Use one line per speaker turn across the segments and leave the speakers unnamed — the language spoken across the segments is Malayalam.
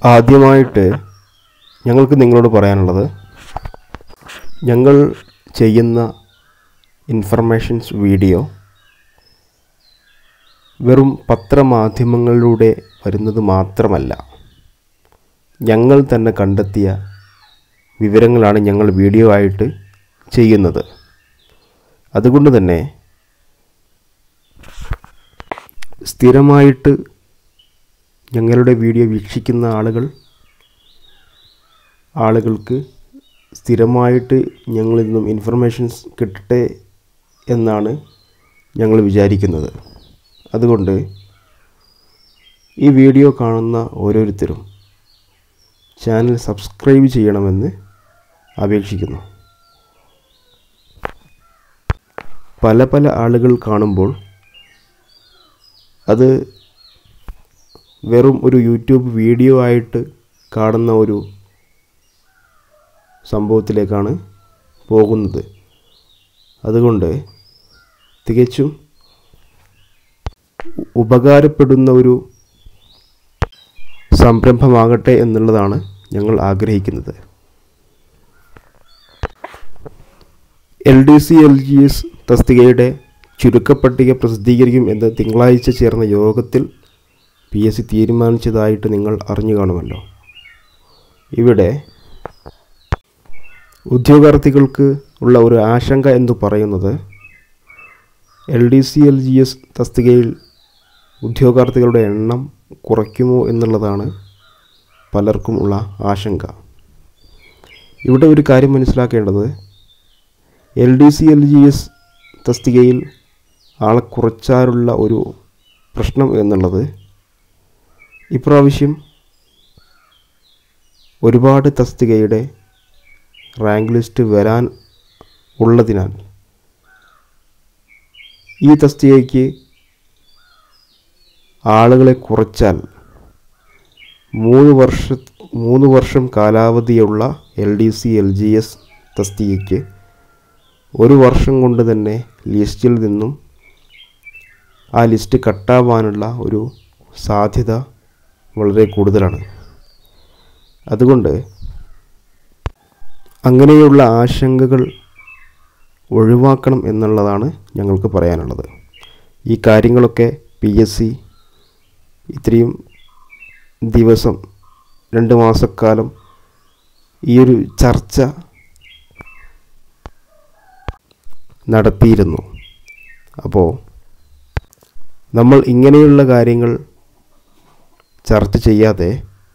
ആദ്യമായിട്ട് ഞങ്ങൾക്ക് നിങ്ങളോട് പറയാനുള്ളത് ഞങ്ങൾ ചെയ്യുന്ന ഇൻഫർമേഷൻസ് വീഡിയോ വെറും പത്രമാധ്യമങ്ങളിലൂടെ വരുന്നത് മാത്രമല്ല ഞങ്ങൾ തന്നെ കണ്ടെത്തിയ വിവരങ്ങളാണ് ഞങ്ങൾ വീഡിയോ ആയിട്ട് ചെയ്യുന്നത് അതുകൊണ്ട് തന്നെ സ്ഥിരമായിട്ട് ഞങ്ങളുടെ വീഡിയോ വീക്ഷിക്കുന്ന ആളുകൾ ആളുകൾക്ക് സ്ഥിരമായിട്ട് ഞങ്ങളിൽ നിന്നും ഇൻഫർമേഷൻസ് കിട്ടട്ടെ എന്നാണ് ഞങ്ങൾ വിചാരിക്കുന്നത് അതുകൊണ്ട് ഈ വീഡിയോ കാണുന്ന ഓരോരുത്തരും ചാനൽ സബ്സ്ക്രൈബ് ചെയ്യണമെന്ന് അപേക്ഷിക്കുന്നു പല പല ആളുകൾ കാണുമ്പോൾ അത് വെറും ഒരു യൂട്യൂബ് വീഡിയോ ആയിട്ട് കാണുന്ന ഒരു സംഭവത്തിലേക്കാണ് പോകുന്നത് അതുകൊണ്ട് തികച്ചും ഉപകാരപ്പെടുന്ന ഒരു സംരംഭമാകട്ടെ എന്നുള്ളതാണ് ഞങ്ങൾ ആഗ്രഹിക്കുന്നത് L D C L G S തസ്തികയുടെ ചുരുക്കപ്പട്ടിക പ്രസിദ്ധീകരിക്കും എന്ന് തിങ്കളാഴ്ച ചേർന്ന യോഗത്തിൽ പി എസ് സി തീരുമാനിച്ചതായിട്ട് നിങ്ങൾ അറിഞ്ഞു കാണുമല്ലോ ഇവിടെ ഉദ്യോഗാർത്ഥികൾക്ക് ഉള്ള ഒരു ആശങ്ക എന്ന് പറയുന്നത് L D C L G S തസ്തികയിൽ ഉദ്യോഗാർത്ഥികളുടെ എണ്ണം കുറയ്ക്കുമോ എന്നുള്ളതാണ് പലർക്കും ഉള്ള ആശങ്ക ഇവിടെ ഒരു കാര്യം മനസ്സിലാക്കേണ്ടത് L D C L G S തസ്തികയിൽ ആളെ കുറച്ചാലുള്ള ഒരു പ്രശ്നം എന്നുള്ളത് ഇപ്രാവശ്യം ഒരുപാട് തസ്തികയുടെ റാങ്ക് ലിസ്റ്റ് വരാൻ ഉള്ളതിനാൽ ഈ തസ്തികയ്ക്ക് ആളുകളെ കുറച്ചാൽ മൂന്ന് വർഷ മൂന്ന് വർഷം കാലാവധിയുള്ള L D C L G S തസ്തികയ്ക്ക് ഒരു വർഷം കൊണ്ട് തന്നെ ലിസ്റ്റിൽ നിന്നും ആ ലിസ്റ്റ് കട്ടാവാനുള്ള ഒരു സാധ്യത വളരെ കൂടുതലാണ് അതുകൊണ്ട് അങ്ങനെയുള്ള ആശങ്കകൾ ഒഴിവാക്കണം എന്നുള്ളതാണ് ഞങ്ങൾക്ക് പറയാനുള്ളത് ഈ കാര്യങ്ങളൊക്കെ പി എസ് സി ഇത്രയും ദിവസം രണ്ട് മാസക്കാലം ഈ ഒരു ചർച്ച നടത്തിയിരുന്നു അപ്പോൾ നമ്മൾ ഇങ്ങനെയുള്ള കാര്യങ്ങൾ ചർച്ച ചെയ്യാതെ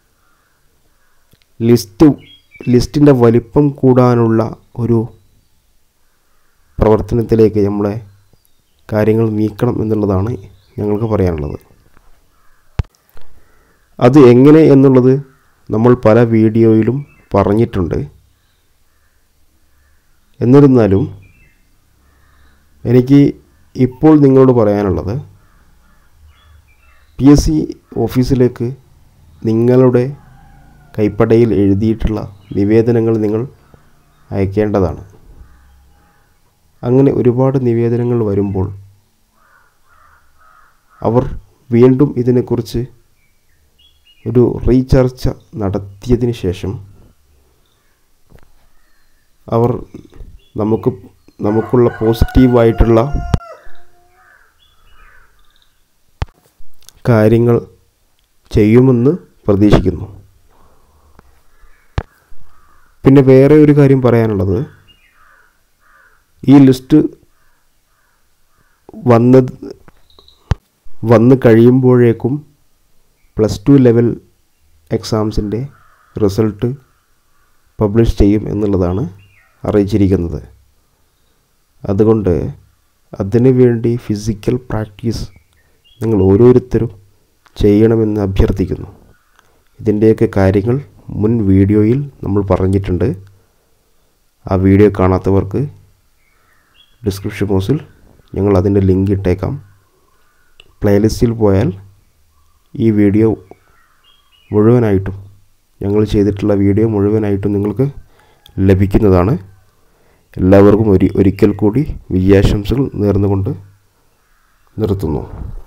ലിസ്റ്റ് ലിസ്റ്റിൻ്റെ വലിപ്പം കൂടാനുള്ള ഒരു പ്രവർത്തനത്തിലേക്ക് നമ്മളെ കാര്യങ്ങൾ നീക്കണം എന്നുള്ളതാണ് ഞങ്ങൾക്ക് പറയാനുള്ളത് അത് എങ്ങനെ എന്നുള്ളത് നമ്മൾ പല വീഡിയോയിലും പറഞ്ഞിട്ടുണ്ട് എന്നിരുന്നാലും എനിക്ക് ഇപ്പോൾ നിങ്ങളോട് പറയാനുള്ളത് പി എസ് സി ഓഫീസിലേക്ക് നിങ്ങളുടെ കൈപ്പടയിൽ എഴുതിയിട്ടുള്ള നിവേദനങ്ങൾ നിങ്ങൾ അയക്കേണ്ടതാണ് അങ്ങനെ ഒരുപാട് നിവേദനങ്ങൾ വരുമ്പോൾ അവർ വീണ്ടും ഇതിനെക്കുറിച്ച് ഒരു റീചർച്ച നടത്തിയതിന് ശേഷം അവർ നമുക്ക് നമുക്കുള്ള പോസിറ്റീവായിട്ടുള്ള കാര്യങ്ങൾ ചെയ്യുമെന്ന് പ്രതീക്ഷിക്കുന്നു പിന്നെ വേറെ ഒരു കാര്യം പറയാനുള്ളത് ഈ ലിസ്റ്റ് വന്നത് വന്ന് കഴിയുമ്പോഴേക്കും പ്ലസ് ടു ലെവൽ എക്സാംസിൻ്റെ റിസൾട്ട് പബ്ലിഷ് ചെയ്യും എന്നുള്ളതാണ് അറിയിച്ചിരിക്കുന്നത് അതുകൊണ്ട് അതിനു വേണ്ടി ഫിസിക്കൽ പ്രാക്ടീസ് നിങ്ങൾ ഓരോരുത്തരും ചെയ്യണമെന്ന് അഭ്യർത്ഥിക്കുന്നു ഇതിൻ്റെയൊക്കെ കാര്യങ്ങൾ മുൻ വീഡിയോയിൽ നമ്മൾ പറഞ്ഞിട്ടുണ്ട് ആ വീഡിയോ കാണാത്തവർക്ക് ഡിസ്ക്രിപ്ഷൻ ബോക്സിൽ ഞങ്ങൾ അതിൻ്റെ ലിങ്ക് ഇട്ടേക്കാം പ്ലേലിസ്റ്റിൽ പോയാൽ ഈ വീഡിയോ മുഴുവനായിട്ടും ഞങ്ങൾ ചെയ്തിട്ടുള്ള വീഡിയോ മുഴുവനായിട്ടും നിങ്ങൾക്ക് ലഭിക്കുന്നതാണ് എല്ലാവർക്കും ഒരു ഒരിക്കൽ കൂടി വിജയാശംസകൾ നേർന്നുകൊണ്ട് നിർത്തുന്നു